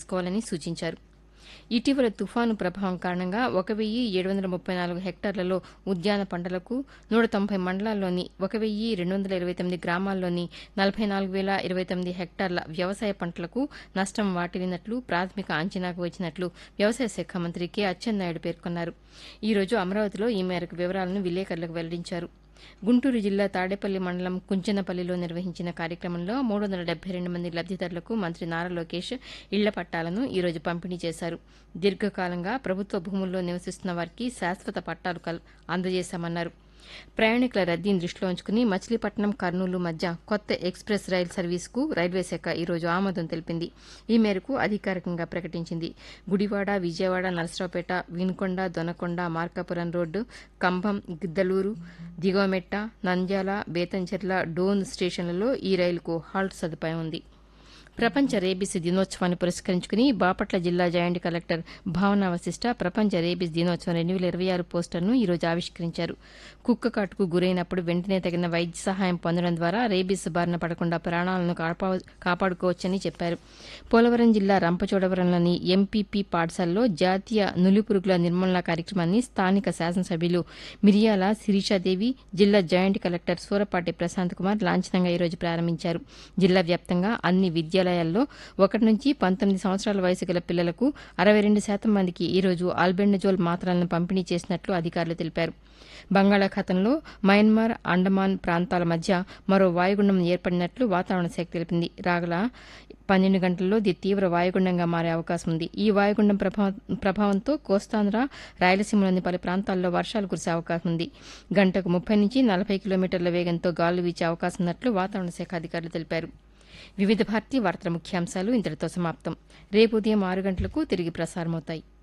చేసుకోవాలని సూచించారు ఇటీవల తుఫాను ప్రభావం కారణంగా ఒక వెయ్యి ఏడు వందల ముప్పై నాలుగు హెక్టార్లలో ఉద్యాన పంటలకు నూట తొంభై మండలాల్లోని ఒక వెయ్యి రెండు వందల ఇరవై తొమ్మిది గ్రామాల్లోని నలభై నాలుగు వేల ఇరవై తొమ్మిది హెక్టార్ల వ్యవసాయ పంటలకు నష్టం వాటిల్లినట్లు ప్రాథమిక అంచనాకు వచ్చినట్లు వ్యవసాయ శాఖ మంత్రి కె అచ్చెన్నాయుడు పేర్కొన్నారు ఈ రోజు అమరావతిలో ఈ మేరకు వివరాలను విలేకరులకు వెల్లడించారు గుంటూరు జిల్లా తాడేపల్లి మండలం కుంచనపల్లిలో నిర్వహించిన కార్యక్రమంలో మూడు వందల డెబ్బై రెండు మంది లబ్దిదారులకు మంత్రి నారా లోకేష్ ఇళ్ల పట్టాలను ఈ రోజు పంపిణీ చేశారు దీర్ఘకాలంగా ప్రభుత్వ భూముల్లో నివసిస్తున్న వారికి శాశ్వత పట్టాలు కల్ అందజేశామన్నారు ప్రయాణికుల రద్దీని దృష్టిలో ఉంచుకుని మచిలీపట్నం కర్నూలు మధ్య కొత్త ఎక్స్ప్రెస్ రైలు సర్వీసుకు రైల్వే శాఖ ఈ రోజు ఆమోదం తెలిపింది ఈ మేరకు అధికారికంగా ప్రకటించింది గుడివాడ విజయవాడ నరసరావుపేట వినుకొండ దొనకొండ మార్కాపురం రోడ్డు కంభం గిద్దలూరు దిగవమెట్ట నంద్యాల బేతంచెర్ల డోన్ స్టేషన్లలో ఈ రైలుకు హాల్ట్ సదుపాయం ఉంది ప్రపంచ రేబీస్ దినోత్సవాన్ని పురస్కరించుకుని బాపట్ల జిల్లా జాయింట్ కలెక్టర్ భావన వశిష్ట ప్రపంచ రేబీస్ దినోత్సవం రెండు వేల ఇరవై ఆరు పోస్టర్ను ఈ రోజు ఆవిష్కరించారు కుక్క కాటుకు గురైనప్పుడు వెంటనే తగిన వైద్య సహాయం పొందడం ద్వారా రేబీస్ బారిన పడకుండా ప్రాణాలను కాపా- కాపాడుకోవచ్చని చెప్పారు పోలవరం జిల్లా రంపచోడవరంలోని ఎంపీపీ పాఠశాలలో జాతీయ నులిపురుగుల నిర్మూలన కార్యక్రమాన్ని స్థానిక శాసనసభ్యులు మిరియాల శిరీషాదేవి జిల్లా జాయింట్ కలెక్టర్ సూరపాటి ప్రశాంత్ కుమార్ లాంఛనంగా ఈరోజు ప్రారంభించారు జిల్లా వ్యాప్తంగా అన్ని విద్యాలయాల్లో ఒకటి నుంచి పంతొమ్మిది సంవత్సరాల వయసు గల పిల్లలకు అరవై రెండు శాతం మందికి ఈరోజు ఆల్బెండజోల్ మాత్రలను పంపిణీ చేసినట్లు అధికారులు తెలిపారు బంగాళాఖాతంలో మయన్మార్ అండమాన్ ప్రాంతాల మధ్య మరో వాయుగుండం ఏర్పడినట్లు వాతావరణ శాఖ తెలిపింది రాగల పన్నెండు గంటల్లో ఇది తీవ్ర వాయుగుండంగా మారే అవకాశం ఉంది ఈ వాయుగుండం ప్రభావ- ప్రభావంతో కోస్తాంధ్ర రాయలసీమలోని పలు ప్రాంతాల్లో వర్షాలు కురిసే అవకాశం ఉంది గంటకు ముప్పై నుంచి నలభై కిలోమీటర్ల వేగంతో గాలులు వీచే అవకాశం ఉన్నట్లు వాతావరణ శాఖ అధికారులు తెలిపారు వివిధ భారతి వార్తల ముఖ్యాంశాలు ఇంతటితో సమాప్తం రేపు ఉదయం ఆరు గంటలకు తిరిగి ప్రసారమవుతాయి